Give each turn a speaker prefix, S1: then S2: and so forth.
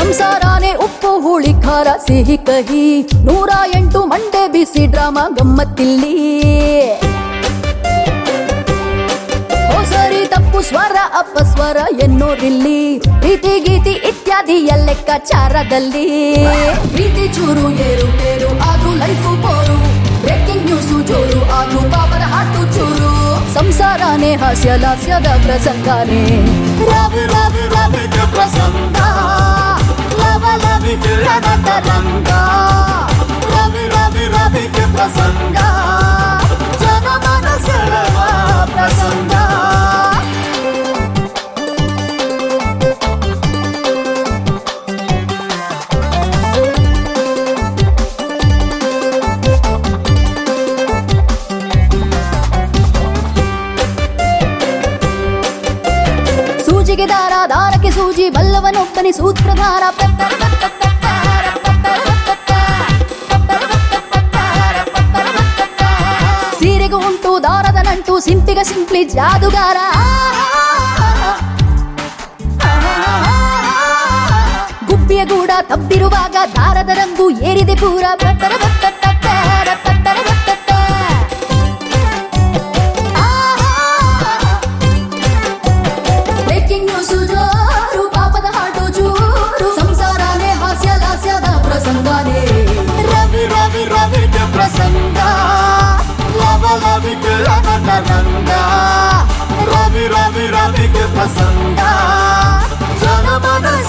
S1: ಸಂಸಾರಾನೇ ಉಪ್ಪು ಹುಳಿ ಖಾರ ಸಿಹಿ ಕಹಿ ನೂರ ಎಂಟು ಮಂಡೆ ಬಿಸಿ ಡ್ರಾಮಾ ಗಮ್ಮತ್ತಿಲ್ಲಿ ಓ ಸರಿ ತಪ್ಪು ಸ್ವರ ಅಪಸ್ವರ ಎನ್ನೋರಿಲ್ಲಿ ಪ್ರೀತಿ ಗೀತಿ ಇತ್ಯಾದಿ ಲೆಕ್ಕಾಚಾರದಲ್ಲಿ ಪ್ರೀತಿ ಚೂರು ಏರು ಪೇರು ಆದ್ರೂ ಲೈಫು ಬೋರು ಬ್ರೇಕಿಂಗ್ ನ್ಯೂಸು ಜೋರು ಆದ್ರೂ ಪಾಪದ ಹಾಟು ಚೂರು ಸಂಸಾರನೇ ಹಾಸ್ಯ ಲಾಸ್ಯದ ಪ್ರಸಂಗನೇ ರವಿ ರವಿ ರವಿಗೆ ಪ್ರಸಂಗ ಲವ ಲವಿಗೆ ರಣತರಂಗ ರವಿ ರವಿ ರವಿಗೆ ಪ್ರಸಂಗ ಜನಮನ ಸೆಳೆವ ಪ್ರಸಂಗ ಸೂಜಿಗೆ ದಾರ ದಾರಕ್ಕೆ ಸೂಜಿ ಬಲ್ಲವನೊಬ್ಬನಿ ಸೂತ್ರಧಾರ ಪತ್ತರ ಪತ್ತರ ಪತ್ತರ ಪತ್ತರ ಪತ್ತರ ಪತ್ತರ ಪತ್ತರ ಪತ್ತರ. ಸೀರೆಗೂ ಉಂಟು ದಾರದ ನಂಟು ಸಿಂಪಿಗ ಸಿಂಪ್ಲಿ ಜಾದುಗಾರ ಗುಬ್ಬಿಯ ಗೂಡ ತಬ್ಬಿರುವಾಗ ದಾರದ ರಂಗು ಏರಿದೆ ಪೂರ ಪತ್ತರ ಪತ್ತರ ಪತ್ತರ ಪತ್ತರ ಪತ್ತರ. ಬ್ರೇಕಿಂಗ್ ನ್ಯೂಸ್ ಜೋರು ಪಾಪದ ಹಾಟು ಚೂರು ಸಂಸಾರನೇ ಹಾಸ್ಯ ಲಾಸ್ಯದ ಪ್ರಸಂಗನೇ ರವಿ ರವಿ ರವಿಗೆ ಪ್ರಸಂಗ ಲವ ಲವಿಗೆ ಲವನ ರಂಗ ರವಿ ರವಿ ರವಿಗೆ ಪ್ರಸಂಗ ಜನಮನ